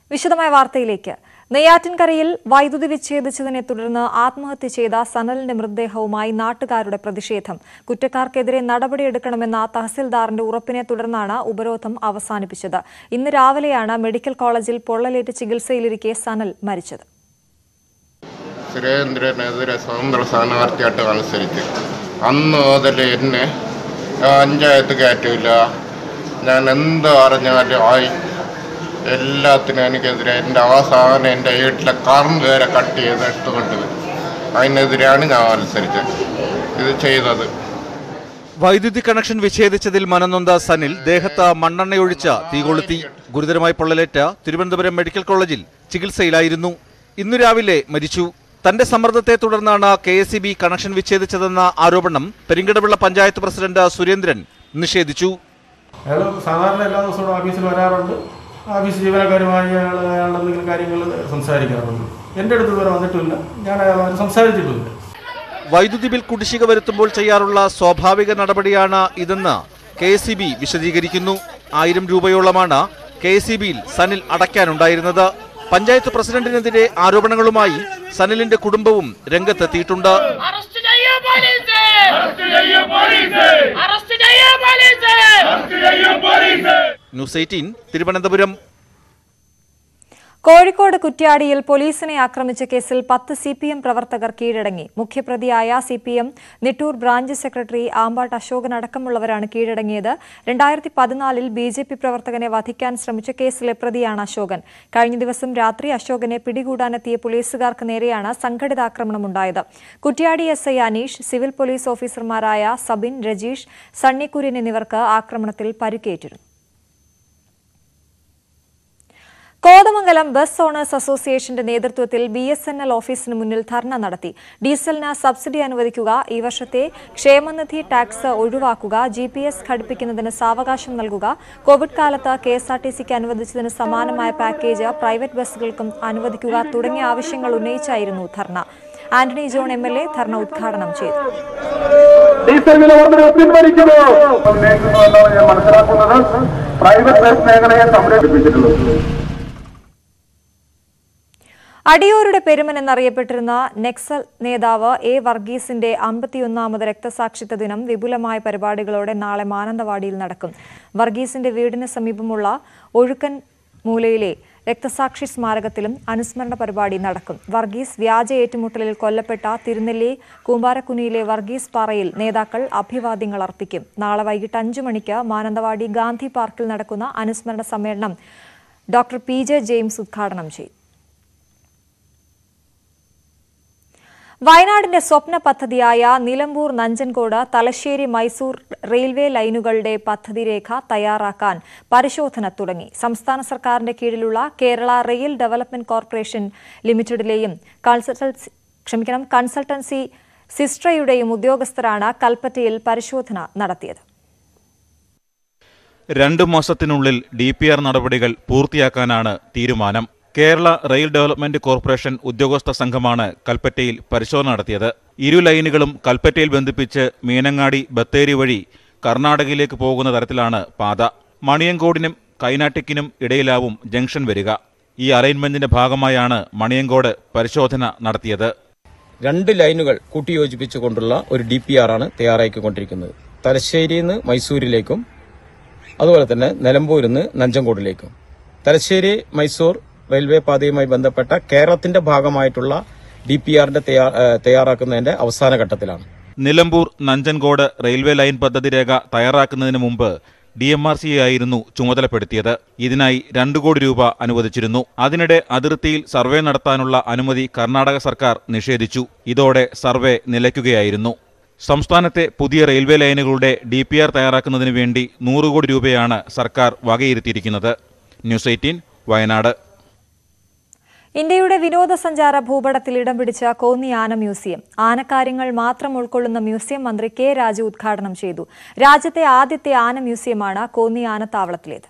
വിശദമായ വാർത്തയിലേക്ക് നെയ്യാറ്റിൻകരയിൽ വൈദ്യുതി വിച്ഛേദിച്ചതിനെ തുടർന്ന് ആത്മഹത്യ ചെയ്ത സനലിന്റെ മൃതദേഹവുമായി നാട്ടുകാരുടെ പ്രതിഷേധം കുറ്റക്കാർക്കെതിരെ നടപടിയെടുക്കണമെന്ന തഹസിൽദാറിന്റെ ഉറപ്പിനെ തുടർന്നാണ് ഉപരോധം അവസാനിപ്പിച്ചത് ഇന്ന് രാവിലെയാണ് മെഡിക്കൽ കോളേജിൽ പൊള്ളലേറ്റ് ചികിത്സയിലിരിക്കെ സനൽ മരിച്ചത് സുരേന്ദ്രനെതിരെ സ്വതന്ത്ര സ്ഥാനാർത്ഥിയായിട്ട് മത്സരിച്ച് അന്ന് മുതൽ എന്നെ പഞ്ചായത്ത് കയറ്റില്ല ഞാൻ എന്ത് പറഞ്ഞാലും ആയി എല്ലാത്തിനും എനിക്കെതിരെ എൻ്റെ അവസാനം എൻ്റെ വീട്ടിലെ കറണ്ട് വരെ കട്ട് ചെയ്ത് എടുത്തുകൊണ്ട് വരും അതിനെതിരെയാണ് ഞാൻ മത്സരിച്ചത് ഇത് ചെയ്തത് വൈദ്യുതി കണക്ഷൻ വിച്ഛേദിച്ചതിൽ മനംനൊന്ത സനിൽ ദേഹത്ത് മണ്ണെണ്ണയൊഴിച്ച തീകൊളുത്തി ഗുരുതരമായി പൊള്ളലേറ്റ തിരുവനന്തപുരം മെഡിക്കൽ കോളേജിൽ ചികിത്സയിലായിരുന്നു ഇന്നു രാവിലെ മരിച്ചു തന്റെ സമ്മർദ്ദത്തെ തുടർന്നാണ് K S E B connection വിച്ഛേദിച്ചതെന്ന ആരോപണം പെരിങ്കടവിള്ള പഞ്ചായത്ത് പ്രസിഡന്റ് സുരേന്ദ്രൻ നിഷേധിച്ചു അയാൾ സാധാരണ എല്ലാ ദിവസവും ഓഫീസിൽ വരാറുണ്ട് ഓഫീസ് ജീവനക്കാരുമായി അയാൾ അയാളുടെ എന്തെങ്കിലും കാര്യങ്ങൾ സംസാരിക്കാറുണ്ട് എൻ്റെ അടുത്ത് ഇതുവരെ വന്നിട്ടില്ല ഞാൻ അയാളുമായിട്ട് സംസാരിച്ചിട്ടില്ല വൈദ്യുതി ബിൽ കുടിശ്ശിക വരുത്തുമ്പോൾ ചെയ്യാറുള്ള സ്വാഭാവിക നടപടിയാണ് ഇതെന്ന് കെ എസ് ബി വിശദീകരിക്കുന്നു ആയിരം രൂപയോളമാണ് കെ എസ് ബിയിൽ സനിൽ അടയ്ക്കാനുണ്ടായിരുന്നത് പഞ്ചായത്ത് പ്രസിഡന്റിനെതിരെ ആരോപണങ്ങളുമായി സനിലിന്റെ കുടുംബവും രംഗത്തെത്തിയിട്ടുണ്ട് അറസ്റ്റ് ചെയ്യൂ പോലീസ് അറസ്റ്റ് ചെയ്യൂ പോലീസ് അറസ്റ്റ് ചെയ്യൂ പോലീസ് അറസ്റ്റ് ചെയ്യൂ police news eighteen Thiruvananthapuram Kozhikode കുറ്റ്യാടിയിൽ പോലീസിനെ ആക്രമിച്ച കേസിൽ പത്ത് സി പി എം പ്രവർത്തകർ കീഴടങ്ങി മുഖ്യപ്രതിയായ C P M Nittoor branch secretary Ambatt Ashokan അടക്കമുള്ളവരാണ് കീഴടങ്ങിയത് രണ്ടായിരത്തി പതിനാലിൽ ബി ജെ പി പ്രവർത്തകനെ വധിക്കാൻ ശ്രമിച്ച കേസിലെ പ്രതിയാണ് അശോകൻ കഴിഞ്ഞ ദിവസം രാത്രി അശോകനെ പിടികൂടാനെത്തിയ പോലീസുകാർക്ക് നേരെയാണ് സംഘടിതാക്രമണമുണ്ടായത് Kuttiadi S I Aneesh civil police ഓഫീസർമാരായ സബിൻ രജീഷ് സണ്ണിക്കുര്യൻ എന്നിവർക്ക് ആക്രമണത്തിൽ പരിക്കേറ്റിരുന്നു കോതമംഗലം ബസ് ഓണേഴ്സ് അസോസിയേഷന്റെ നേതൃത്വത്തിൽ ബി എസ് എൻ എൽ ഓഫീസിന് മുന്നിൽ ധർണ നടത്തി ഡീസലിന് സബ്സിഡി അനുവദിക്കുക ഈ വർഷത്തെ ക്ഷേമനിധി ടാക്സ് ഒഴിവാക്കുക ജി പി എസ് ഘടിപ്പിക്കുന്നതിന് സാവകാശം നൽകുക കോവിഡ് കാലത്ത് കെ എസ് ആർ ടി സിക്ക് അനുവദിച്ചതിന് സമാനമായ പാക്കേജ് പ്രൈവറ്റ് ബസ്സുകൾക്കും അനുവദിക്കുക തുടങ്ങിയ ആവശ്യങ്ങൾ ഉന്നയിച്ചായിരുന്നു dharna Antony John M L A dharna ഉദ്ഘാടനം ചെയ്തു ഡീസൽ വില വർധന പിൻവലിക്കുന്നു ഉന്നയിക്കുന്നുവെന്നാണ് ഞാൻ മനസ്സിലാക്കുന്നത് പ്രൈവറ്റ് ബസ് മേഖലയെ സംരക്ഷിപ്പിച്ചിട്ടുള്ളത് അടിയോരുടെ പെരുമൻ എന്നറിയപ്പെട്ടിരുന്ന നെക്സൽ നേതാവ് എ വർഗീസിന്റെ അമ്പത്തിയൊന്നാമത് രക്തസാക്ഷിത്വ ദിനം വിപുലമായ പരിപാടികളോടെ നാളെ മാനന്തവാടിയിൽ നടക്കും വർഗീസിന്റെ വീടിന് സമീപമുള്ള ഒഴുക്കൻ മൂലയിലെ രക്തസാക്ഷി സ്മാരകത്തിലും അനുസ്മരണ പരിപാടി നടക്കും വർഗീസ് വ്യാജ ഏറ്റുമുട്ടലിൽ കൊല്ലപ്പെട്ട തിരുനെല്ലി കൂമ്പാരക്കുനിയിലെ വർഗീസ് പാറയിൽ നേതാക്കൾ അഭിവാദ്യങ്ങൾ അർപ്പിക്കും നാളെ വൈകിട്ട് അഞ്ചു മണിക്ക് മാനന്തവാടി ഗാന്ധി പാർക്കിൽ നടക്കുന്ന അനുസ്മരണ സമ്മേളനം ഡോക്ടർ പി ജെ ജെയിംസ് ഉദ്ഘാടനം ചെയ്യും വയനാടിന്റെ സ്വപ്ന പദ്ധതിയായ നിലമ്പൂർ നഞ്ചൻകോട് തലശ്ശേരി മൈസൂർ റെയിൽവേ ലൈനുകളുടെ പദ്ധതി രേഖ തയ്യാറാക്കാൻ പരിശോധന തുടങ്ങി സംസ്ഥാന സർക്കാരിന്റെ കീഴിലുള്ള കേരള റെയിൽ ഡെവലപ്മെന്റ് കോർപ്പറേഷൻ ലിമിറ്റഡിലെയും കൺസൾട്ടൻസി ക്ഷമിക്കണം കൺസൾട്ടൻസി സിസ്ട്രയുടെയും ഉദ്യോഗസ്ഥരാണ് കൽപ്പറ്റയിൽ പരിശോധന നടത്തിയത് രണ്ടു മാസത്തിനുള്ളിൽ ഡി പി ആർ നടപടികൾ പൂർത്തിയാക്കാനാണ് തീരുമാനം കേരള റെയിൽ ഡെവലപ്മെന്റ് കോർപ്പറേഷൻ ഉദ്യോഗസ്ഥ സംഘമാണ് കൽപ്പറ്റയിൽ പരിശോധന നടത്തിയത് ഇരു ലൈനുകളും കൽപ്പറ്റയിൽ ബന്ധിപ്പിച്ച് മീനങ്ങാടി ബത്തേരി വഴി കർണാടകയിലേക്ക് പോകുന്ന തരത്തിലാണ് പാത മണിയങ്കോടിനും കൈനാട്ടിക്കിനും ഇടയിലാവും ജംഗ്ഷൻ വരിക ഈ അലൈൻമെന്റിന്റെ ഭാഗമായാണ് മണിയങ്കോട് പരിശോധന നടത്തിയത് രണ്ട് ലൈനുകൾ കൂട്ടിയോജിപ്പിച്ചുകൊണ്ടുള്ള ഒരു ഡി പി ആർ ആണ് തയ്യാറാക്കിക്കൊണ്ടിരിക്കുന്നത് തലശ്ശേരിയിൽ നിന്ന് മൈസൂരിലേക്കും അതുപോലെ തന്നെ നിലമ്പൂരിൽ നിന്ന് നഞ്ചങ്കോടിലേക്കും തലശ്ശേരി മൈസൂർ റെയിൽവേ പാതയുമായി ബന്ധപ്പെട്ട കേരളത്തിന്റെ ഭാഗമായിട്ടുള്ള ഡി പി ആറിന്റെ തയ്യാറാക്കുന്നതിന്റെ അവസാന ഘട്ടത്തിലാണ് നിലമ്പൂർ നഞ്ചൻകോട് റെയിൽവേ ലൈൻ പദ്ധതി രേഖ തയ്യാറാക്കുന്നതിന് മുമ്പ് ഡി എം ആർ സി ആയിരുന്നു ചുമതലപ്പെടുത്തിയത് ഇതിനായി രണ്ടു കോടി രൂപ അനുവദിച്ചിരുന്നു അതിനിടെ അതിർത്തിയിൽ സർവേ നടത്താനുള്ള അനുമതി കർണാടക സർക്കാർ നിഷേധിച്ചു ഇതോടെ സർവേ നിലയ്ക്കുകയായിരുന്നു സംസ്ഥാനത്തെ പുതിയ റെയിൽവേ ലൈനുകളുടെ ഡി പി ആർ തയ്യാറാക്കുന്നതിന് വേണ്ടി നൂറ് കോടി രൂപയാണ് സർക്കാർ വകയിരുത്തിയിരിക്കുന്നത് ന്യൂസ് എയ്റ്റീൻ വയനാട് ഇന്ത്യയുടെ വിനോദസഞ്ചാര ഭൂപടത്തിൽ ഇടം പിടിച്ച കോന്നി ആന മ്യൂസിയം ആനക്കാര്യങ്ങൾ മാത്രം ഉൾക്കൊള്ളുന്ന മ്യൂസിയം മന്ത്രി കെ രാജു ഉദ്ഘാടനം ചെയ്തു രാജ്യത്തെ ആദ്യത്തെ ആന മ്യൂസിയമാണ് കോന്നി ആനത്താവളത്തിലേത്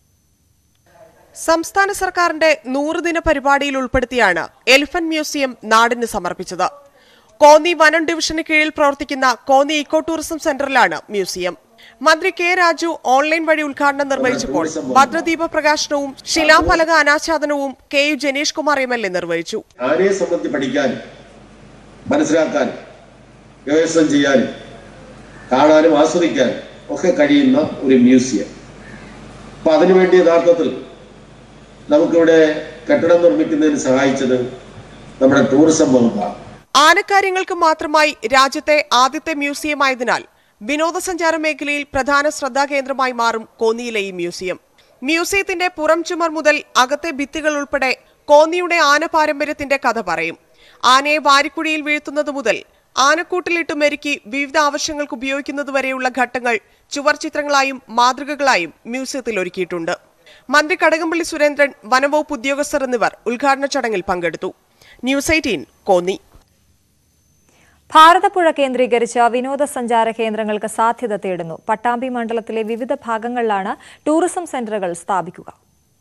സംസ്ഥാന സർക്കാരിന്റെ നൂറുദിന പരിപാടിയിൽ ഉൾപ്പെടുത്തിയാണ് എലിഫന്റ് മ്യൂസിയം നാടിന് സമർപ്പിച്ചത് കോന്നി വനം ഡിവിഷന് കീഴിൽ പ്രവർത്തിക്കുന്ന കോന്നി ഇക്കോ ടൂറിസം സെന്ററിലാണ് മ്യൂസിയം മന്ത്രി കെ രാജു ഓൺലൈൻ വഴി ഉദ്ഘാടനം നിർവഹിച്ചപ്പോൾ ഭദ്രദീപ പ്രകാശനവും ശിലാഫലക അനാച്ഛാദനവും K U Janeesh Kumar M L A നിർവഹിച്ചു ആനയെ സംബന്ധിച്ച് പഠിക്കാൻ മനസ്സിലാക്കാൻ ഗവേഷണം ചെയ്യാൻ കാണാനും ആസ്വദിക്കാൻ ഒക്കെ കഴിയുന്ന ഒരു മ്യൂസിയം അപ്പൊ അതിനുവേണ്ടി യഥാർത്ഥത്തിൽ നമുക്കിവിടെ കെട്ടിടം നിർമ്മിക്കുന്നതിന് സഹായിച്ചത് നമ്മുടെ ടൂറിസം വകുപ്പാണ് ആനക്കാര്യങ്ങൾക്ക് മാത്രമായി രാജ്യത്തെ ആദ്യത്തെ മ്യൂസിയമായതിനാൽ വിനോദസഞ്ചാര മേഖലയിൽ പ്രധാന ശ്രദ്ധാകേന്ദ്രമായി മാറും കോന്നിയിലെ ഈ മ്യൂസിയം മ്യൂസിയത്തിന്റെ പുറം ചുമർ മുതൽ അകത്തെ ഭിത്തികൾ ഉൾപ്പെടെ കോന്നിയുടെ ആന പാരമ്പര്യത്തിന്റെ കഥ പറയും ആനയെ വാരിക്കുഴിയിൽ വീഴ്ത്തുന്നത് മുതൽ ആനക്കൂട്ടിലിട്ട് മെരുക്കി വിവിധ ആവശ്യങ്ങൾക്ക് ഉപയോഗിക്കുന്നത് വരെയുള്ള ഘട്ടങ്ങൾ ചുവർ ചിത്രങ്ങളായും മാതൃകകളായും മ്യൂസിയത്തിൽ ഒരുക്കിയിട്ടുണ്ട് മന്ത്രി കടകംപള്ളി സുരേന്ദ്രൻ വനംവകുപ്പ് ഉദ്യോഗസ്ഥർ എന്നിവർ ഉദ്ഘാടന ചടങ്ങിൽ പങ്കെടുത്തു ന്യൂസ് എയ്റ്റീൻ കോന്നി ഭാരതപ്പുഴ കേന്ദ്രീകരിച്ച വിനോദസഞ്ചാര കേന്ദ്രങ്ങൾക്ക് സാധ്യത തേടുന്നു പട്ടാമ്പി മണ്ഡലത്തിലെ വിവിധ ഭാഗങ്ങളിലാണ് ടൂറിസം സെന്ററുകൾ സ്ഥാപിക്കുക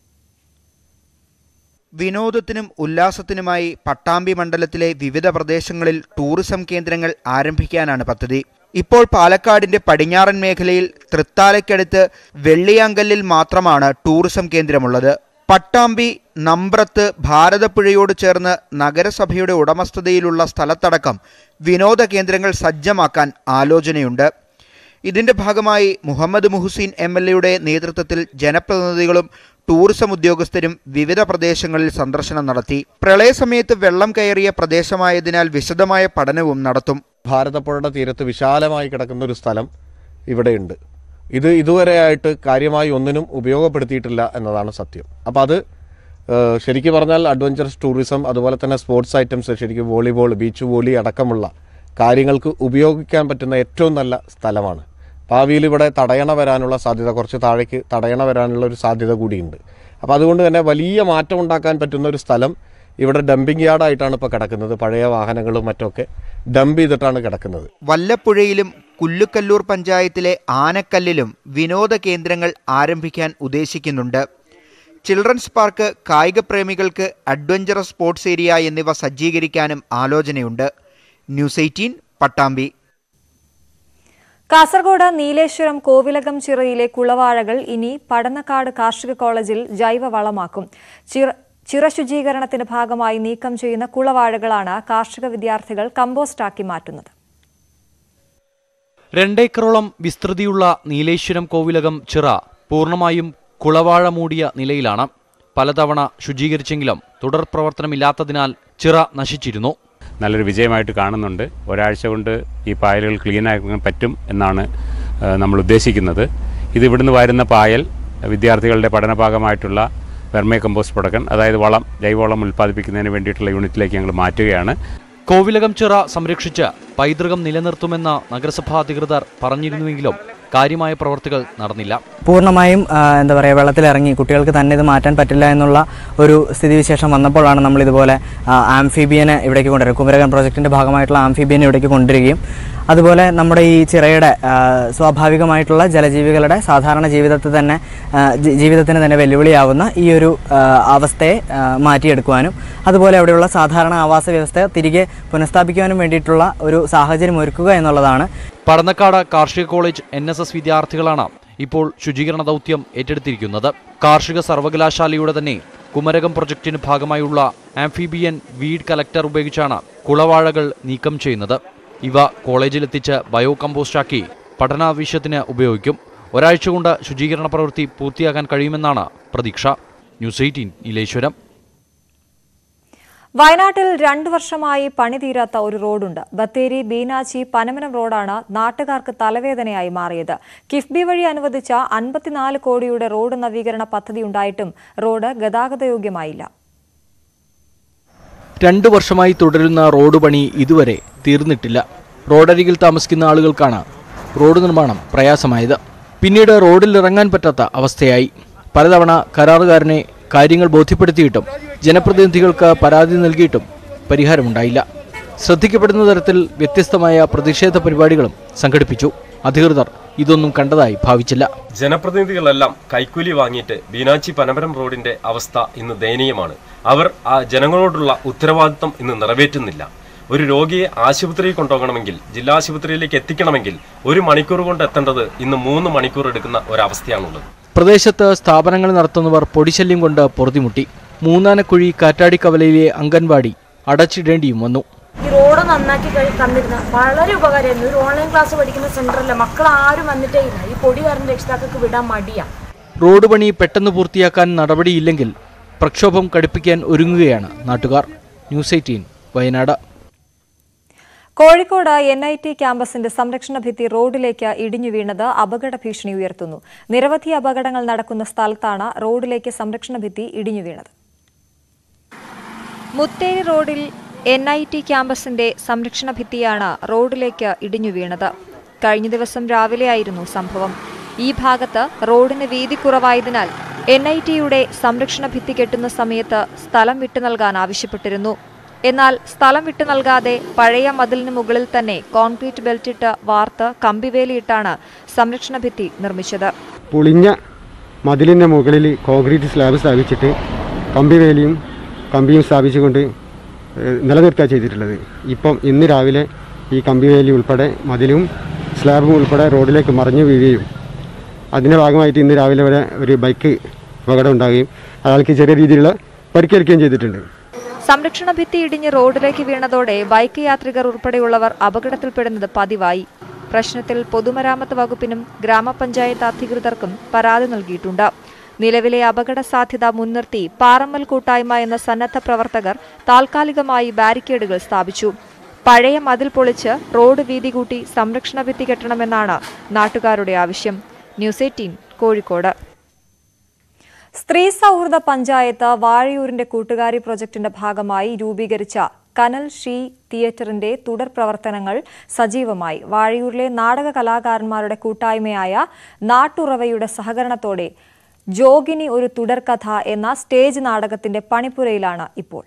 വിനോദത്തിനും ഉല്ലാസത്തിനുമായി പട്ടാമ്പി മണ്ഡലത്തിലെ വിവിധ പ്രദേശങ്ങളിൽ ടൂറിസം കേന്ദ്രങ്ങൾ ആരംഭിക്കാനാണ് പദ്ധതി ഇപ്പോൾ പാലക്കാടിന്റെ പടിഞ്ഞാറൻ മേഖലയിൽ തൃത്താലയ്ക്കടുത്ത് വെള്ളിയാങ്കല്ലിൽ മാത്രമാണ് ടൂറിസം കേന്ദ്രമുള്ളത് പട്ടാമ്പി നമ്പ്രത്ത് ഭാരതപ്പുഴയോട് ചേർന്ന് നഗരസഭയുടെ ഉടമസ്ഥതയിലുള്ള സ്ഥലത്തടക്കം വിനോദ കേന്ദ്രങ്ങൾ സജ്ജമാക്കാൻ ആലോചനയുണ്ട് ഇതിന്റെ ഭാഗമായി മുഹമ്മദ് മുഹ്സീൻ എം എൽ എയുടെ നേതൃത്വത്തിൽ ജനപ്രതിനിധികളും ടൂറിസം ഉദ്യോഗസ്ഥരും വിവിധ പ്രദേശങ്ങളിൽ സന്ദർശനം നടത്തി പ്രളയസമയത്ത് വെള്ളം കയറിയ പ്രദേശമായതിനാൽ വിശദമായ പഠനവും നടത്തും ഭാരതപ്പുഴയുടെ തീരത്ത് വിശാലമായി കിടക്കുന്ന ഒരു സ്ഥലം ഇവിടെയുണ്ട് ഇത് ഇതുവരെയായിട്ട് കാര്യമായി ഒന്നിനും ഉപയോഗപ്പെടുത്തിയിട്ടില്ല എന്നതാണ് സത്യം അപ്പോൾ അത് ഏഹ്, ശരിക്കും പറഞ്ഞാൽ അഡ്വഞ്ചറസ് ടൂറിസം അതുപോലെ തന്നെ സ്പോർട്സ് ഐറ്റംസ് ശരിക്കും വോളിബോൾ ബീച്ച് വോളി അടക്കമുള്ള കാര്യങ്ങൾക്ക് ഉപയോഗിക്കാൻ പറ്റുന്ന ഏറ്റവും നല്ല സ്ഥലമാണ് ഭാവിയിൽ ഇവിടെ തടയണ വരാനുള്ള സാധ്യത കുറച്ച് താഴേക്ക് തടയണ വരാനുള്ള ഒരു സാധ്യത കൂടിയുണ്ട് അപ്പോൾ അതുകൊണ്ട് തന്നെ വലിയ മാറ്റം ഉണ്ടാക്കാൻ പറ്റുന്ന ഒരു സ്ഥലം ഇവിടെ ഡംപിംഗ് യാർഡായിട്ടാണ് ഇപ്പോൾ കിടക്കുന്നത് പഴയ വാഹനങ്ങളും മറ്റൊക്കെ ഡംപ് ചെയ്തിട്ടാണ് കിടക്കുന്നത് വല്ലപ്പുഴയിലും കുല്ലുക്കല്ലൂർ പഞ്ചായത്തിലെ ആനക്കല്ലിലും വിനോദ കേന്ദ്രങ്ങൾ ആരംഭിക്കാൻ ഉദ്ദേശിക്കുന്നുണ്ട് ചിൽഡ്രൻസ് പാർക്ക് കായിക പ്രേമികൾക്ക് അഡ്വഞ്ചറസ് സ്പോർട്സ് ഏരിയ എന്നിവ സജ്ജീകരിക്കാനും ആലോചനയുണ്ട് ന്യൂസ് എയ്റ്റീൻ പട്ടാമ്പി കാസർഗോഡ് നീലേശ്വരം കോവിലകം ചിറയിലെ കുളവാഴകൾ ഇനി പടന്നക്കാട് കാർഷിക കോളേജിൽ ജൈവവളമാക്കും ചിറ ചിറ ശുചീകരണത്തിന്റെ ഭാഗമായി നീക്കം ചെയ്യുന്ന കുളവാഴകളാണ് കാർഷിക വിദ്യാർത്ഥികൾ കമ്പോസ്റ്റാക്കി മാറ്റുന്നത് രണ്ടേക്കറോളം വിസ്തൃതിയുള്ള നീലേശ്വരം കോവിലകം ചിറ പൂർണ്ണമായും കുളവാഴ മൂടിയ നിലയിലാണ് പലതവണ ശുചീകരിച്ചെങ്കിലും തുടർ പ്രവർത്തനമില്ലാത്തതിനാൽ ചിറ നശിച്ചിരുന്നു നല്ലൊരു വിജയമായിട്ട് കാണുന്നുണ്ട് ഒരാഴ്ച കൊണ്ട് ഈ പായലുകൾ ക്ലീൻ ആക്കാൻ പറ്റും എന്നാണ് ആ, നമ്മൾ ഉദ്ദേശിക്കുന്നത് ഇത് ഇവിടുന്ന് വരുന്ന പായൽ വിദ്യാർത്ഥികളുടെ പഠന ഭാഗമായിട്ടുള്ള വെർമേ കമ്പോസ്റ്റ് പ്രൊഡക്ഷൻ അതായത് വളം ജൈവവളം ഉൽപ്പാദിപ്പിക്കുന്നതിന് വേണ്ടിയിട്ടുള്ള യൂണിറ്റിലേക്ക് ഞങ്ങൾ മാറ്റുകയാണ് കോവിലകം ചിറ സംരക്ഷിച്ച് പൈതൃകം നിലനിർത്തുമെന്ന് നഗരസഭാ അധികൃതർ പറഞ്ഞിരുന്നുവെങ്കിലും കാര്യമായ പ്രവർത്തികൾ നടന്നില്ല പൂർണ്ണമായും ആ, എന്താ പറയുക വെള്ളത്തിലിറങ്ങി കുട്ടികൾക്ക് തന്നെ ഇത് മാറ്റാൻ പറ്റില്ല എന്നുള്ള ഒരു സ്ഥിതിവിശേഷം വന്നപ്പോഴാണ് നമ്മൾ ഇതുപോലെ ആംഫീബിയനെ ഇവിടേക്ക് കൊണ്ടുവരിക കുമരകം പ്രോജക്റ്റിൻ്റെ ഭാഗമായിട്ടുള്ള ആംഫീബിയനെ ഇവിടേക്ക് കൊണ്ടുവരികയും അതുപോലെ നമ്മുടെ ഈ ചിറയുടെ ആ, സ്വാഭാവികമായിട്ടുള്ള ജലജീവികളുടെ സാധാരണ ജീവിതത്തെ തന്നെ ആ, ജി- ജീവിതത്തിന് തന്നെ വെല്ലുവിളിയാവുന്ന ഈ ഒരു ആ, അവസ്ഥയെ ആ, മാറ്റിയെടുക്കുവാനും അതുപോലെ അവിടെയുള്ള സാധാരണ ആവാസ വ്യവസ്ഥയെ തിരികെ പുനഃസ്ഥാപിക്കുവാനും വേണ്ടിയിട്ടുള്ള ഒരു സാഹചര്യം ഒരുക്കുക എന്നുള്ളതാണ് പടന്നക്കാട് കാർഷിക കോളേജ് എൻ എസ് എസ് വിദ്യാർത്ഥികളാണ് ഇപ്പോൾ ശുചീകരണ ദൗത്യം ഏറ്റെടുത്തിരിക്കുന്നത് കാർഷിക സർവകലാശാലയുടെ തന്നെ കുമരകം പ്രൊജക്ടിന് ഭാഗമായുള്ള ആംഫിബിയൻ വീഡ് കലക്ടർ ഉപയോഗിച്ചാണ് കുളവാഴകൾ നീക്കം ചെയ്യുന്നത് ഇവ കോളേജിലെത്തിച്ച് ബയോ കമ്പോസ്റ്റാക്കി പഠനാവശ്യത്തിന് ഉപയോഗിക്കും ഒരാഴ്ച കൊണ്ട് ശുചീകരണ പ്രവൃത്തി പൂർത്തിയാക്കാൻ കഴിയുമെന്നാണ് പ്രതീക്ഷ ന്യൂസ് എയ്റ്റീൻ നീലേശ്വരം വയനാട്ടിൽ രണ്ടു വർഷമായി പണി തീരാത്ത ഒരു റോഡുണ്ട് ബത്തേരി ബീനാച്ചി പനമനം റോഡാണ് നാട്ടുകാർക്ക് തലവേദനയായി മാറിയത് കിഫ്ബി വഴി അനുവദിച്ച അൻപത്തിനാല് കോടിയുടെ റോഡ് നവീകരണ പദ്ധതി ഉണ്ടായിട്ടും റോഡ് ഗതാഗതയോഗ്യമായില്ല രണ്ടു വർഷമായി തുടരുന്ന റോഡ് പണി ഇതുവരെ തീർന്നിട്ടില്ല റോഡരികിൽ താമസിക്കുന്ന ആളുകൾക്കാണ് റോഡ് നിർമ്മാണം പ്രയാസമായത് പിന്നീട് റോഡിൽ ഇറങ്ങാൻ പറ്റാത്ത അവസ്ഥയായി പലതവണ കരാറുകാരനെ കാര്യങ്ങൾ ബോധ്യപ്പെടുത്തിയിട്ടും ജനപ്രതിനിധികൾക്ക് പരാതി നൽകിയിട്ടും പരിഹാരമുണ്ടായില്ല ശ്രദ്ധിക്കപ്പെടുന്ന തരത്തിൽ വ്യത്യസ്തമായ പ്രതിഷേധ പരിപാടികളും സംഘടിപ്പിച്ചു അധികൃതർ ഇതൊന്നും കണ്ടതായി ഭാവിച്ചില്ല ജനപ്രതിനിധികളെല്ലാം കൈക്കൂലി വാങ്ങിയിട്ട് ബീനാച്ചി പനമരം റോഡിന്റെ അവസ്ഥ ഇന്ന് ദയനീയമാണ് അവർ ആ ജനങ്ങളോടുള്ള ഉത്തരവാദിത്തം ഇന്ന് നിറവേറ്റുന്നില്ല ഒരു രോഗിയെ ആശുപത്രിയിൽ കൊണ്ടുപോകണമെങ്കിൽ ജില്ലാ ആശുപത്രിയിലേക്ക് എത്തിക്കണമെങ്കിൽ ഒരു മണിക്കൂർ കൊണ്ട് എത്തേണ്ടത് ഇന്ന് മൂന്ന് മണിക്കൂർ എടുക്കുന്ന ഒരവസ്ഥയാണുള്ളത് പ്രദേശത്ത് സ്ഥാപനങ്ങൾ നടത്തുന്നവർ പൊടിശല്യം കൊണ്ട് പൊറുതിമുട്ടി മൂന്നാനക്കുഴി കാറ്റാടിക്കവലയിലെ അംഗൻവാടി അടച്ചിടേണ്ടിയും വന്നു ഈ റോഡ് നന്നാക്കി കഴി തന്നിരുന്ന വളരെ ഉപകാരമായിരുന്നു ഒരു ഓൺലൈൻ ക്ലാസ് പഠിക്കുന്ന സെന്ററില്ല മക്കൾ ആരും വന്നിട്ടേ ഇല്ല ഈ പൊടി കാരണം രക്ഷിതാക്കൾക്ക് വിടാൻ മടിയാ റോഡ് പണി പെട്ടെന്ന് പൂർത്തിയാക്കാൻ നടപടിയില്ലെങ്കിൽ പ്രക്ഷോഭം കടുപ്പിക്കാൻ ഒരുങ്ങുകയാണ് നാട്ടുകാർ news eighteen Wayanad Kozhikode N I T ക്യാമ്പസിന്റെ സംരക്ഷണ ഭിത്തി റോഡിലേക്ക് ഇടിഞ്ഞു വീണത് അപകട ഭീഷണി ഉയർത്തുന്നു നിരവധി അപകടങ്ങൾ നടക്കുന്ന സ്ഥലത്താണ് റോഡിലേക്ക് സംരക്ഷണ ഭിത്തി ഇടിഞ്ഞു വീണത് മുത്തേരി റോഡിൽ എൻ ഐ ടി ക്യാമ്പസിന്റെ സംരക്ഷണ ഭിത്തിയാണ് റോഡിലേക്ക് ഇടിഞ്ഞു വീണത് കഴിഞ്ഞ ദിവസം രാവിലെയായിരുന്നു സംഭവം ഈ ഭാഗത്ത് റോഡിന് വീതി കുറവായതിനാൽ എൻ ഐ ടിയുടെ സംരക്ഷണ ഭിത്തി കെട്ടുന്ന സമയത്ത് സ്ഥലം വിട്ടു നൽകാൻ ആവശ്യപ്പെട്ടിരുന്നു എന്നാൽ സ്ഥലം വിട്ടു നൽകാതെ പഴയ മതിലിന് മുകളിൽ തന്നെ കോൺക്രീറ്റ് ബെൽറ്റിട്ട് വാർത്ത് കമ്പിവേലിയിട്ടാണ് സംരക്ഷണ ഭിത്തി നിർമ്മിച്ചത് പൊളിഞ്ഞ മതിലിൻ്റെ മുകളിൽ കോൺക്രീറ്റ് സ്ലാബ് സ്ഥാപിച്ചിട്ട് കമ്പിവേലിയും കമ്പിയും സ്ഥാപിച്ചുകൊണ്ട് ഏഹ്, നിലനിർത്തുക ചെയ്തിട്ടുള്ളത് ഇപ്പം ഇന്ന് രാവിലെ ഈ കമ്പിവേലി ഉൾപ്പെടെ മതിലും സ്ലാബും ഉൾപ്പെടെ റോഡിലേക്ക് മറിഞ്ഞു വീഴുകയും അതിൻ്റെ ഭാഗമായിട്ട് ഇന്ന് രാവിലെ വരെ ഒരു ബൈക്ക് അപകടം ഉണ്ടാകുകയും അയാൾക്ക് ചെറിയ രീതിയിലുള്ള പരിക്കേൽക്കുകയും ചെയ്തിട്ടുണ്ട് സംരക്ഷണ ഭിത്തി ഇടിഞ്ഞ് റോഡിലേക്ക് വീണതോടെ ബൈക്ക് യാത്രികർ ഉൾപ്പെടെയുള്ളവർ അപകടത്തിൽപ്പെടുന്നത് പതിവായി പ്രശ്നത്തിൽ പൊതുമരാമത്ത് വകുപ്പിനും ഗ്രാമപഞ്ചായത്ത് അധികൃതർക്കും പരാതി നൽകിയിട്ടുണ്ട് നിലവിലെ അപകട സാധ്യത മുൻനിർത്തി പാറമ്മൽ കൂട്ടായ്മ എന്ന സന്നദ്ധ പ്രവർത്തകർ താൽക്കാലികമായി ബാരിക്കേഡുകൾ സ്ഥാപിച്ചു പഴയ മതിൽ പൊളിച്ച് റോഡ് വീതി കൂട്ടി സംരക്ഷണ ഭിത്തി കെട്ടണമെന്നാണ് നാട്ടുകാരുടെ ആവശ്യം ന്യൂസ് എയ്റ്റീൻ കോഴിക്കോട് സ്ത്രീ സൗഹൃദ പഞ്ചായത്ത് വാഴയൂരിന്റെ കൂട്ടുകാരി പ്രൊജക്ടിന്റെ ഭാഗമായി രൂപീകരിച്ച കനൽ ഷീ തിയേറ്ററിന്റെ തുടർ പ്രവർത്തനങ്ങൾ സജീവമായി വാഴയൂരിലെ നാടക കലാകാരന്മാരുടെ കൂട്ടായ്മയായ നാട്ടുറവയുടെ സഹകരണത്തോടെ ജോഗിനി ഒരു തുടർക്കഥ എന്ന സ്റ്റേജ് നാടകത്തിന്റെ പണിപ്പുരയിലാണ് ഇപ്പോൾ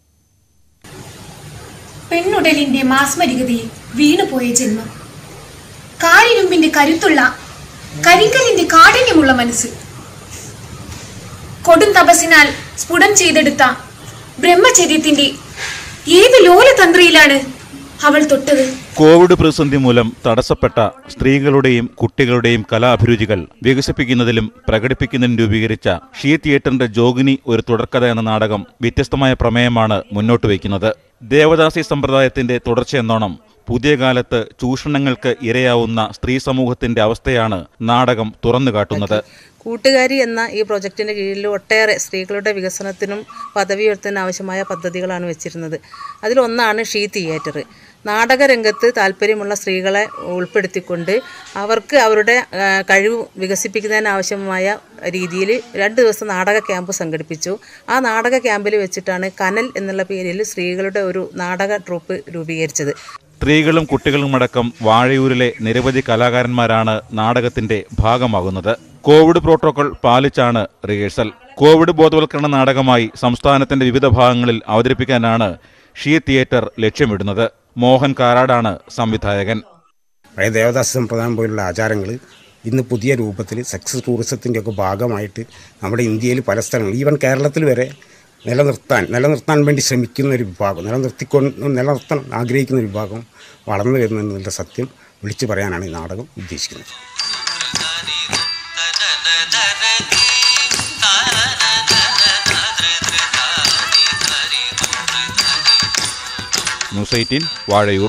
പെണ്ണുടലിന്റെ മാസ്മരികതയിൽ വീണുപോയ ജന്മം കാരിരുമ്പിന്റെ കരുത്തുള്ള കരിങ്കലിന്റെ കാഠിന്യമുള്ള മനസ്സ് കൊടും തപസ്സിനാൽ സ്ഫുടം ചെയ്തെടുത്ത ബ്രഹ്മചര്യത്തിന്റെ ഏത് ലോലതന്ത്രയിലാണ് അവൾ തൊട്ടത് കോവിഡ് പ്രതിസന്ധി മൂലം തടസ്സപ്പെട്ട സ്ത്രീകളുടെയും കുട്ടികളുടെയും കലാഭിരുചികൾ വികസിപ്പിക്കുന്നതിലും പ്രകടിപ്പിക്കുന്നതിനും രൂപീകരിച്ച ഷീ തിയേറ്ററിന്റെ ജോഗിനി ഒരു തുടർക്കഥ എന്ന നാടകം വ്യത്യസ്തമായ പ്രമേയമാണ് മുന്നോട്ട് വയ്ക്കുന്നത് ദേവദാസി സമ്പ്രദായത്തിന്റെ തുടർച്ചയെന്നോണം പുതിയ കാലത്ത് ചൂഷണങ്ങൾക്ക് ഇരയാവുന്ന സ്ത്രീ സമൂഹത്തിന്റെ അവസ്ഥയാണ് നാടകം തുറന്നു കാട്ടുന്നത് കൂട്ടുകാരി എന്ന ഈ പ്രൊജക്റ്റിൻ്റെ കീഴിൽ ഒട്ടേറെ സ്ത്രീകളുടെ വികസനത്തിനും പദവി ഉയർത്താനും ആവശ്യമായ പദ്ധതികളാണ് വെച്ചിരുന്നത് അതിലൊന്നാണ് ഷീ തിയേറ്റർ നാടകരംഗത്ത് താല്പര്യമുള്ള സ്ത്രീകളെ ഉൾപ്പെടുത്തിക്കൊണ്ട് അവർക്ക് അവരുടെ ആ, കഴിവ് വികസിപ്പിക്കുന്നതിന് ആവശ്യമായ രീതിയിൽ രണ്ട് ദിവസം നാടക ക്യാമ്പ് സംഘടിപ്പിച്ചു ആ നാടക ക്യാമ്പിൽ വെച്ചിട്ടാണ് കനൽ എന്നുള്ള പേരിൽ സ്ത്രീകളുടെ ഒരു നാടക ട്രൂപ്പ് രൂപീകരിച്ചത് സ്ത്രീകളും കുട്ടികളുമടക്കം വാഴയൂരിലെ നിരവധി കലാകാരന്മാരാണ് നാടകത്തിന്റെ ഭാഗമാകുന്നത് കോവിഡ് പ്രോട്ടോകോൾ പാലിച്ചാണ് റിഹേഴ്സൽ കോവിഡ് ബോധവൽക്കരണ നാടകമായി സംസ്ഥാനത്തിന്റെ വിവിധ ഭാഗങ്ങളിൽ അവതരിപ്പിക്കാനാണ് ഷീ തിയേറ്റർ ലക്ഷ്യമിടുന്നത് മോഹൻ കാരാടാണ് സംവിധായകൻ പഴയ ദേവദാസ സമ്പ്രദായം പോലുള്ള ആചാരങ്ങൾ ഇന്ന് പുതിയ രൂപത്തിൽ സെക്സ് ടൂറിസത്തിൻ്റെ ഒക്കെ ഭാഗമായിട്ട് നമ്മുടെ ഇന്ത്യയിൽ പല സ്ഥലങ്ങളിൽ ഈവൻ കേരളത്തിൽ വരെ നിലനിർത്താൻ നിലനിർത്താൻ വേണ്ടി ശ്രമിക്കുന്ന ഒരു വിഭാഗം നിലനിർത്തിക്കൊണ്ട് നിലനിർത്താൻ ആഗ്രഹിക്കുന്ന ഒരു വിഭാഗം വളർന്നു വരുന്നതിനുള്ള സത്യം വിളിച്ചു പറയാനാണ് ഈ നാടകം ഉദ്ദേശിക്കുന്നത് ന്യൂസ് എയ്റ്റീൻ വാഴയൂർ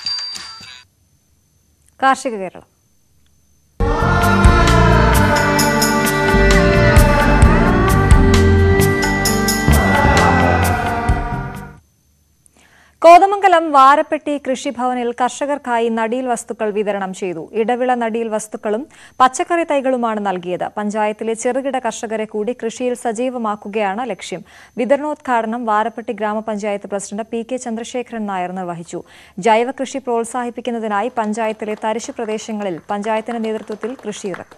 കാർഷിക കേരളം കോതമംഗലം വാരപ്പെട്ടി കൃഷിഭവനിൽ കർഷകർക്കായി നടീൽ വസ്തുക്കൾ വിതരണം ചെയ്തു ഇടവിള നടീൽ വസ്തുക്കളും പച്ചക്കറി തൈകളുമാണ് നൽകിയത് പഞ്ചായത്തിലെ ചെറുകിട കർഷകരെ കൂടി കൃഷിയിൽ സജീവമാക്കുകയാണ് ലക്ഷ്യം വിതരണോദ്ഘാടനം Varappetty Gramapanchayat president P K Chandrasekharan Nair നിർവഹിച്ചു ജൈവ കൃഷി പ്രോത്സാഹിപ്പിക്കുന്നതിനായി പഞ്ചായത്തിലെ തരിശു പ്രദേശങ്ങളിൽ പഞ്ചായത്തിന്റെ നേതൃത്വത്തിൽ കൃഷിയിറക്കും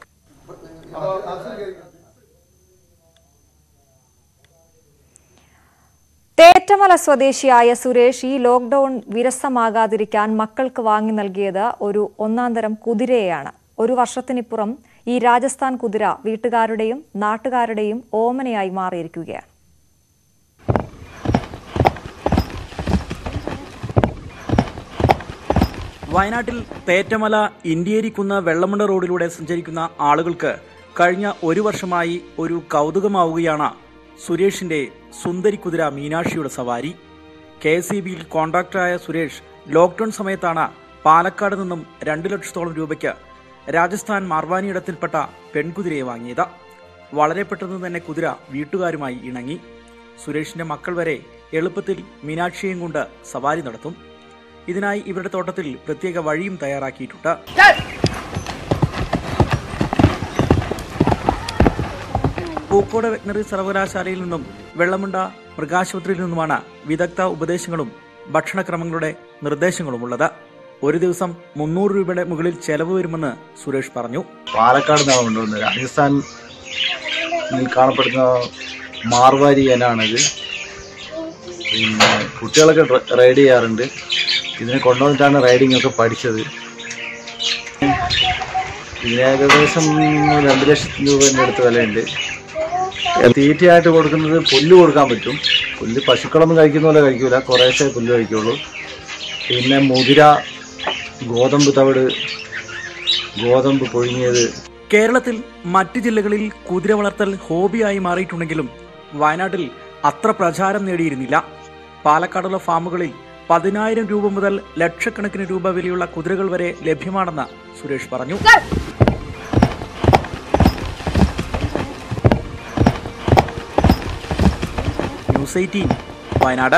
തേറ്റമല സ്വദേശിയായ സുരേഷ് ഈ ലോക്ക്ഡൌൺ വിരസമാകാതിരിക്കാൻ മക്കൾക്ക് വാങ്ങി നൽകിയത് ഒരു ഒന്നാന്തരം കുതിരയെയാണ് ഒരു വർഷത്തിനിപ്പുറം ഈ രാജസ്ഥാൻ കുതിര വീട്ടുകാരുടെയും നാട്ടുകാരുടെയും ഓമനയായി മാറിയിരിക്കുകയാണ് വയനാട്ടിൽ തേറ്റമല ഇന്ത്യേരിക്കുന്ന് വെള്ളമുണ്ട റോഡിലൂടെ സഞ്ചരിക്കുന്ന ആളുകൾക്ക് കഴിഞ്ഞ ഒരു വർഷമായി ഒരു കൗതുകമാവുകയാണ് സുരേഷിന്റെ സുന്ദരി കുതിര മീനാക്ഷിയുടെ സവാരി കെ എസ് ഇ ബിയിൽ കോൺട്രാക്ടറായ സുരേഷ് ലോക്ക്ഡൌൺ സമയത്താണ് പാലക്കാട് നിന്നും രണ്ട് ലക്ഷത്തോളം രൂപയ്ക്ക് രാജസ്ഥാൻ മാർവാനി ഇടത്തിൽപ്പെട്ട പെൺകുതിരയെ വാങ്ങിയത് വളരെ പെട്ടെന്ന് തന്നെ കുതിര വീട്ടുകാരുമായി ഇണങ്ങി സുരേഷിന്റെ മക്കൾ വരെ എളുപ്പത്തിൽ മീനാക്ഷിയെയും കൊണ്ട് സവാരി നടത്തും ഇതിനായി ഇവരുടെ തോട്ടത്തിൽ പ്രത്യേക വഴിയും തയ്യാറാക്കിയിട്ടുണ്ട് പൂക്കോട് വെറ്റിനറി സർവകലാശാലയിൽ നിന്നും വെള്ളമുണ്ട മൃഗാശുപത്രിയിൽ നിന്നുമാണ് വിദഗ്ധ ഉപദേശങ്ങളും ഭക്ഷണക്രമങ്ങളുടെ നിർദ്ദേശങ്ങളുമുള്ളത് ഒരു ദിവസം മുന്നൂറ് രൂപയുടെ മുകളിൽ ചെലവ് വരുമെന്ന് സുരേഷ് പറഞ്ഞു പാലക്കാട് നിന്നാണ് കൊണ്ടുവന്നത് രാജസ്ഥാനിൽ കാണപ്പെടുന്ന മാർവാരി ഇനാണിത് പിന്നെ കുട്ടികളൊക്കെ ഡ്ര- റൈഡ് ചെയ്യാറുണ്ട് ഇതിനെ കൊണ്ടുവന്നിട്ടാണ് റൈഡിംഗ് ഒക്കെ പഠിച്ചത് ഇതിന് ഏകദേശം രണ്ട് ലക്ഷത്തി രൂപേൻ്റെ അടുത്ത് വിലയുണ്ട് തീറ്റയായിട്ട് കൊടുക്കുന്നത് പുല്ല് കൊടുക്കാൻ പറ്റും പുല്ല് പശുക്കളൊന്നും കഴിക്കുന്ന പോലെ കഴിക്കൂല കുറേശ്ശേ പുല്ല് കഴിക്കുള്ളൂ പിന്നെ മുതിര ഗോതമ്പ് തവിട് ഗോതമ്പ് പുഴുങ്ങിയത് കേരളത്തിൽ മറ്റ് ജില്ലകളിൽ കുതിര വളർത്തൽ ഹോബിയായി മാറിയിട്ടുണ്ടെങ്കിലും വയനാട്ടിൽ അത്ര പ്രചാരം നേടിയിരുന്നില്ല പാലക്കാടുള്ള ഫാമുകളിൽ പതിനായിരം രൂപ മുതൽ ലക്ഷക്കണക്കിന് രൂപ വിലയുള്ള കുതിരകൾ വരെ ലഭ്യമാണെന്ന് സുരേഷ് പറഞ്ഞു ന്യൂസ് എയ്റ്റീൻ വയനാട്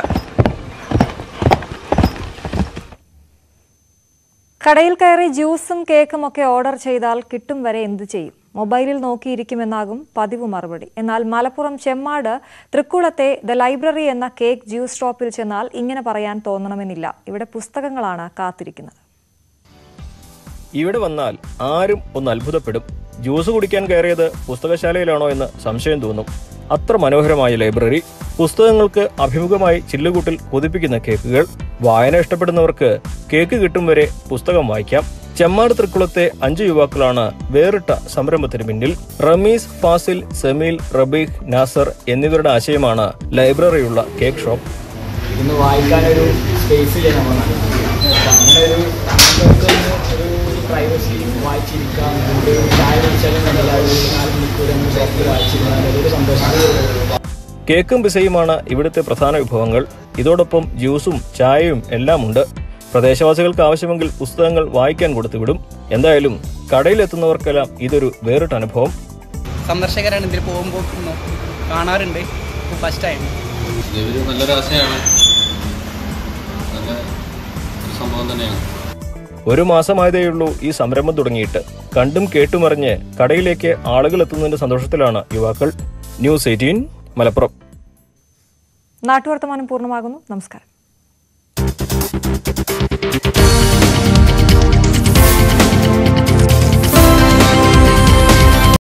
കടയിൽ കയറി ജ്യൂസും കേക്കും ഒക്കെ ഓർഡർ ചെയ്താൽ കിട്ടും വരെ എന്തു ചെയ്യും മൊബൈലിൽ നോക്കിയിരിക്കുമെന്നാകും പതിവ് മറുപടി എന്നാൽ മലപ്പുറം ചെമ്മാട് തൃക്കുളത്തെ ദ ലൈബ്രറി എന്ന കേക്ക് ജ്യൂസ് ഷോപ്പിൽ ചെന്നാൽ ഇങ്ങനെ പറയാൻ തോന്നണമെന്നില്ല ഇവിടെ പുസ്തകങ്ങളാണ് കാത്തിരിക്കുന്നത് ഇവിടെ വന്നാൽ ആരും ഒന്ന് അത്ഭുതപ്പെടും ജ്യൂസ് കുടിക്കാൻ കയറിയത് പുസ്തകശാലയിലാണോ എന്ന് സംശയം തോന്നും അത്ര മനോഹരമായ ലൈബ്രറി പുസ്തകങ്ങൾക്ക് അഭിമുഖമായി ചില്ലുകൂട്ടിൽ കൊതിപ്പിക്കുന്ന കേക്കുകൾ വായന ഇഷ്ടപ്പെടുന്നവർക്ക് കേക്ക് കിട്ടും വരെ പുസ്തകം വായിക്കാം ചെമ്മാട് തൃക്കുളത്തെ അഞ്ച് യുവാക്കളാണ് വേറിട്ട സംരംഭത്തിന് പിന്നിൽ റമീസ് ഫാസിൽ സമീൽ റബീഖ് നാസർ എന്നിവരുടെ ആശയമാണ് ലൈബ്രറിയുള്ള കേക്ക് ഷോപ്പ് ഇന്ന് വായിക്കാനൊരു സ്പേസ് ഇല്ല നമ്മൾ അങ്ങനെ ഒരു നമുക്കൊന്ന് ഒരു പ്രൈവസി വായിച്ചിരിക്കാം ഒരു ചായ കുടിച്ചാലും കണ്ടില്ല ഒരു നാല് മണിക്കൂർ നമ്മൾ ഷോപ്പിൽ വായിച്ചിരുന്നാൽ അതൊരു സന്തോഷം കേക്കും പിസയുമാണ് ഇവിടുത്തെ പ്രധാന വിഭവങ്ങൾ ഇതോടൊപ്പം ജ്യൂസും ചായയും എല്ലാം ഉണ്ട് പ്രദേശവാസികൾക്ക് ആവശ്യമെങ്കിൽ പുസ്തകങ്ങൾ വായിക്കാൻ കൊടുത്തുവിടും എന്തായാലും കടയിലെത്തുന്നവർക്കെല്ലാം ഇതൊരു വേറിട്ട അനുഭവം സന്ദർശകരാണ് ഇതിൽ പോകുമ്പോൾ കാണാറുണ്ട് ഫസ്റ്റ് ടൈം ഇതൊരു നല്ലൊരു ആശയമാണ് നല്ല ഒരു സംഭവം തന്നെയാണ് ഒരു മാസമായതേയുള്ളൂ ഈ സംരംഭം തുടങ്ങിയിട്ട് കണ്ടും കേട്ടുമറിഞ്ഞ് കടയിലേക്ക് ആളുകൾ എത്തുന്നതിന്റെ സന്തോഷത്തിലാണ് യുവാക്കൾ ന്യൂസ് എയ്റ്റീൻ മലപ്പുറം നാട്ടുവർത്തമാനം പൂർണ്ണമാകുന്നു നമസ്കാരം